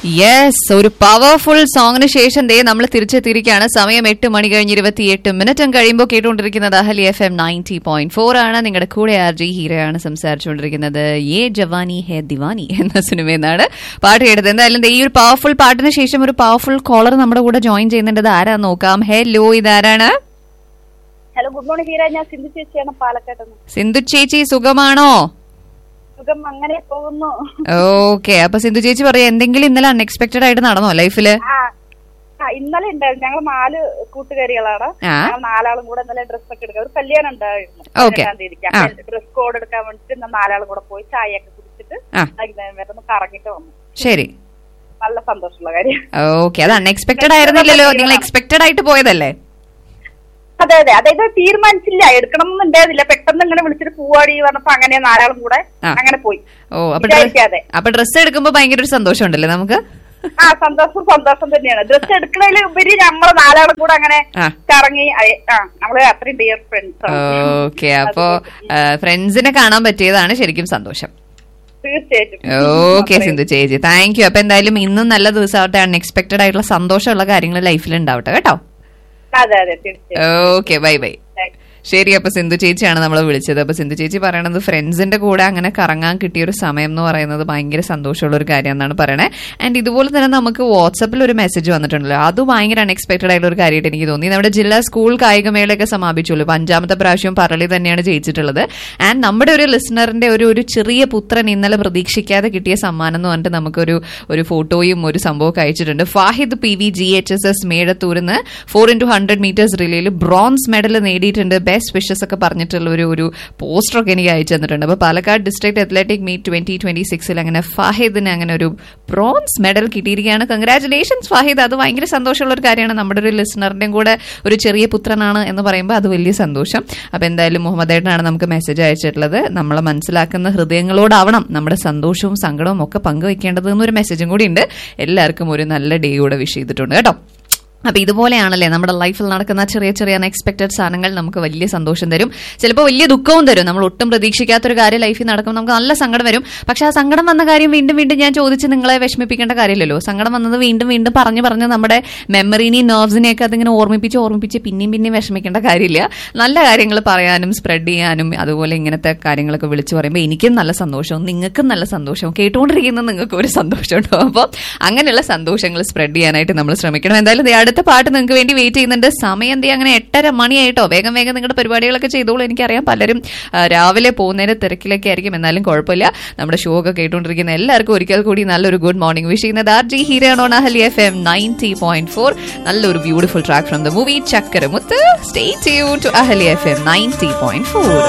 Yes ഒരു powerful സോങ്ങിന് ശേഷം ദേ നമ്മൾ തിരിച്ചെത്തിയിരിക്കുകയാണ് സമയം എട്ട് മണി കഴിഞ്ഞ് ഇരുപത്തിയെട്ട് മിനിറ്റും കഴിയുമ്പോൾ കേട്ടുകൊണ്ടിരിക്കുന്നത് Ahalia F M ninety point four ആണ് നിങ്ങളുടെ കൂടെ ആർ ജി ഹീറയാണ് സംസാരിച്ചുകൊണ്ടിരിക്കുന്നത് യേ ജവാനി ഹേ ദിവാനി എന്ന സിനിമയിൽ നിന്നാണ് പാട്ട് കേട്ടത് എന്തായാലും ദേ ഈ ഒരു പവർഫുൾ പാട്ടിന് ശേഷം ഒരു പവർഫുൾ കോളർ നമ്മുടെ കൂടെ ജോയിൻ ചെയ്യുന്നുണ്ട് ആരാന്ന് നോക്കാം ഹലോ ഇതാരാണ് ഹലോ ഗുഡ് മോർണിംഗ് ഹീര ഞാൻ സിന്ധു ചേച്ചിയാണ് പാലക്കാട് സിന്ധു ചേച്ചി സുഖമാണോ സുഖം അങ്ങനെ പോകുന്നു ഓക്കെ അപ്പൊ സിന്ധു ചേച്ചി പറയാ എന്തെങ്കിലും ഇന്നലെ അൺഎക്സ്പെക്ടഡ് ആയിട്ട് നടന്നോ ലൈഫില് ആ ആ ഇന്നലെ ഉണ്ടായിരുന്നു ഞങ്ങൾ നാല് കൂട്ടുകാരികളാണ് ആ. ഞങ്ങൾ നാലാളും കൂടെ ഇന്നലെ ഡ്രസ് ഒക്കെ എടുക്കാം ഒരു കല്യാണം ഉണ്ടായിരുന്നു Okay. പതിനെട്ടാം തീയതിക്ക് ആ. ഡ്രസ് കോഡ് എടുക്കാൻ വേണ്ടിട്ട് ഇന്ന് നാലാളും കൂടെ പോയി ചായ ഒക്കെ കുടിച്ചിട്ട് ആ. വൈകുന്നേരം വരെ ഒന്ന് കറങ്ങിട്ട് വന്നു ശരി നല്ല സന്തോഷമുള്ള കാര്യം ഓക്കെ അത് അൺഎക്സ്പെക്ടഡ് ആയിരുന്നില്ലല്ലോ നിങ്ങൾ എക്സ്പെക്ടഡ് ആയിട്ട് പോയതല്ലേ അതെ അതെ അതായത് തീരുമാനിച്ചില്ല എടുക്കണം എന്നുണ്ടായിരുന്നില്ല പെട്ടെന്ന് ഇങ്ങനെ വിളിച്ചിട്ട് പൂവാടി പറഞ്ഞപ്പോ അങ്ങനെ നാലാളും കൂടെ ആ. അങ്ങനെ പോയി ഓ അപ്പൊ വിചാരിക്കാതെ. ഡ്രസ് അപ്പൊ ഡ്രസ്സ് എടുക്കുമ്പോ ഭയങ്കര ഒരു സന്തോഷം ഉണ്ടല്ലേ നമുക്ക് ആ സന്തോഷം സന്തോഷം തന്നെയാണ് ഡ്രസ് എടുക്കുന്നതിൽ ഉപരി നമ്മള് നാലാളും കൂടെ അങ്ങനെ ആ. കറങ്ങി അയ- ആ നമ്മള് അത്രയും ഡിയർ ഫ്രണ്ട്സ് ഓക്കെ അപ്പൊ ഫ്രണ്ട്സിനെ കാണാൻ പറ്റിയതാണ് ശരിക്കും സന്തോഷം തീർച്ചയായിട്ടും ഓക്കെ സിന്ധു ചേച്ചി താങ്ക് യു അപ്പൊ എന്തായാലും ഇന്നും നല്ല ദിവസമാവട്ടെ അൺഎക്സ്പെക്ടഡ് ആയിട്ടുള്ള സന്തോഷമുള്ള കാര്യങ്ങൾ ലൈഫിൽ ഉണ്ടാവട്ടെ കേട്ടോ അതെ അതെ തീർച്ചയായും okay bye bye Thank you. ശരി അപ്പൊ സിന്ധു ചേച്ചിയാണ് നമ്മൾ വിളിച്ചത് അപ്പൊ സിന്ധു ചേച്ചി പറയണത് ഫ്രണ്ട്സിന്റെ കൂടെ അങ്ങനെ കറങ്ങാൻ കിട്ടിയ ഒരു സമയം എന്ന് പറയുന്നത് ഭയങ്കര സന്തോഷമുള്ള ഒരു കാര്യം എന്നാണ് പറയണേ ആൻഡ് ഇതുപോലെ തന്നെ നമുക്ക് വാട്സപ്പിൽ ഒരു മെസ്സേജ് വന്നിട്ടുണ്ടല്ലോ അത് ഭയങ്കര അൺഎക്സ്പെക്ടഡ് ആയിട്ടുള്ള ഒരു കാര്യമായിട്ട് എനിക്ക് തോന്നി നമ്മുടെ ജില്ലാ സ്കൂൾ കായികമേളയൊക്കെ സമാപിച്ചുള്ളൂ ഇപ്പൊ അഞ്ചാമത്തെ പ്രാവശ്യം പറളി തന്നെയാണ് ജയിച്ചിട്ടുള്ളത് ആൻഡ് നമ്മുടെ ഒരു ലിസണറിന്റെ ഒരു ഒരു ചെറിയ പുത്രൻ ഇന്നലെ പ്രതീക്ഷിക്കാതെ കിട്ടിയ സമ്മാനം എന്ന് പറഞ്ഞിട്ട് നമുക്കൊരു ഒരു ഫോട്ടോയും ഒരു സംഭവമൊക്കെ അയച്ചിട്ടുണ്ട് Fahid P V G H S S മേടത്തൂരിന്ന് ഫോർ ഇൻറ്റു ഹൺഡ്രഡ് മീറ്റേഴ്സ് റിലേയിൽ ബ്രോൺസ് മെഡൽ നേടിയിട്ടുണ്ട് ബെസ്റ്റ് വിഷസ് ഒക്കെ പറഞ്ഞിട്ടുള്ള ഒരു ഒരു പോസ്റ്റർ ഒക്കെ എനിക്ക് അയച്ചു തന്നിട്ടുണ്ട് അപ്പോൾ Palakkad district athletic meet twenty twenty സിക്സിൽ അങ്ങനെ ഫാഹിദിന് അങ്ങനെ ഒരു ബ്രോൺസ് മെഡൽ കിട്ടിയിരിക്കുകയാണ് കൺഗ്രാറ്റുലേഷൻസ് ഫാഹിദ് അത് ഭയങ്കര സന്തോഷമുള്ള ഒരു കാര്യമാണ് നമ്മുടെ ഒരു ലിസണറിന്റെയും കൂടെ ഒരു ചെറിയ പുത്രനാണ് എന്ന് പറയുമ്പോൾ അത് വലിയ സന്തോഷം അപ്പോൾ എന്തായാലും മുഹമ്മദ് ഏട്ടനാണ് നമുക്ക് മെസ്സേജ് അയച്ചിട്ടുള്ളത് നമ്മളെ മനസ്സിലാക്കുന്ന ഹൃദയങ്ങളോടാവണം നമ്മുടെ സന്തോഷവും സങ്കടവും ഒക്കെ പങ്കുവെക്കേണ്ടത് എന്നൊരു മെസ്സേജും കൂടി ഉണ്ട് എല്ലാവർക്കും ഒരു നല്ല ഡേ കൂടെ വിഷ് ചെയ്തിട്ടുണ്ട് കേട്ടോ അപ്പൊ ഇതുപോലെയാണല്ലേ നമ്മുടെ ലൈഫിൽ നടക്കുന്ന ചെറിയ ചെറിയ അൺഎക്സ്പെക്ടഡ് സാധനങ്ങൾ നമുക്ക് വലിയ സന്തോഷം തരും ചിലപ്പോൾ വലിയ ദുഃഖവും തരും നമ്മൾ ഒട്ടും പ്രതീക്ഷിക്കാത്തൊരു കാര്യം ലൈഫിൽ നടക്കുമ്പോൾ നമുക്ക് നല്ല സങ്കടം വരും പക്ഷെ ആ സങ്കടം വന്ന കാര്യം വീണ്ടും വീണ്ടും ഞാൻ ചോദിച്ച് നിങ്ങളെ വിഷമിപ്പിക്കേണ്ട കാര്യമില്ലല്ലോ സങ്കടം വന്നത് വീണ്ടും വീണ്ടും പറഞ്ഞു പറഞ്ഞ് നമ്മുടെ മെമ്മറിനെയും നെർവ്സിനെയൊക്കെ അതിങ്ങനെ ഓർമ്മിപ്പിച്ച് ഓർമ്മിപ്പിച്ച് പിന്നെയും പിന്നെയും വിഷമിക്കേണ്ട കാര്യമില്ല നല്ല കാര്യങ്ങൾ പറയാനും സ്പ്രെഡ് ചെയ്യാനും അതുപോലെ ഇങ്ങനത്തെ കാര്യങ്ങളൊക്കെ വിളിച്ചു പറയുമ്പോൾ എനിക്കും നല്ല സന്തോഷവും നിങ്ങൾക്കും നല്ല സന്തോഷവും കേട്ടുകൊണ്ടിരിക്കുന്ന നിങ്ങൾക്ക് ഒരു സന്തോഷം ഉണ്ടാവും അപ്പോൾ അങ്ങനെയുള്ള സന്തോഷങ്ങൾ സ്പ്രെഡ് ചെയ്യാനായിട്ട് നമ്മൾ ശ്രമിക്കണം എന്തായാലും ദേ അടുത്ത പാട്ട് നിങ്ങൾക്ക് വേണ്ടി വെയിറ്റ് ചെയ്യുന്നുണ്ട് സമയം ദേ അങ്ങനെ എട്ടര മണിയായിട്ടോ വേഗം വേഗം നിങ്ങളുടെ പരിപാടികളൊക്കെ ചെയ്തോളൂ എനിക്കറിയാം പലരും ആ, രാവിലെ പോകുന്നതിന് തിരക്കിലൊക്കെ ആയിരിക്കും എന്നാലും കുഴപ്പമില്ല നമ്മുടെ ഷോ ഒക്കെ കേട്ടുകൊണ്ടിരിക്കുന്ന എല്ലാവർക്കും ഒരിക്കൽ കൂടി നല്ലൊരു ഗുഡ് മോർണിംഗ് വിഷ് ചെയ്യുന്നത് ആർ ജി ഹീറോൺ Ahalia F M ninety point four നല്ലൊരു beautiful track from the movie Chakkaramuthu stay tune to Ahalia F M ninety point four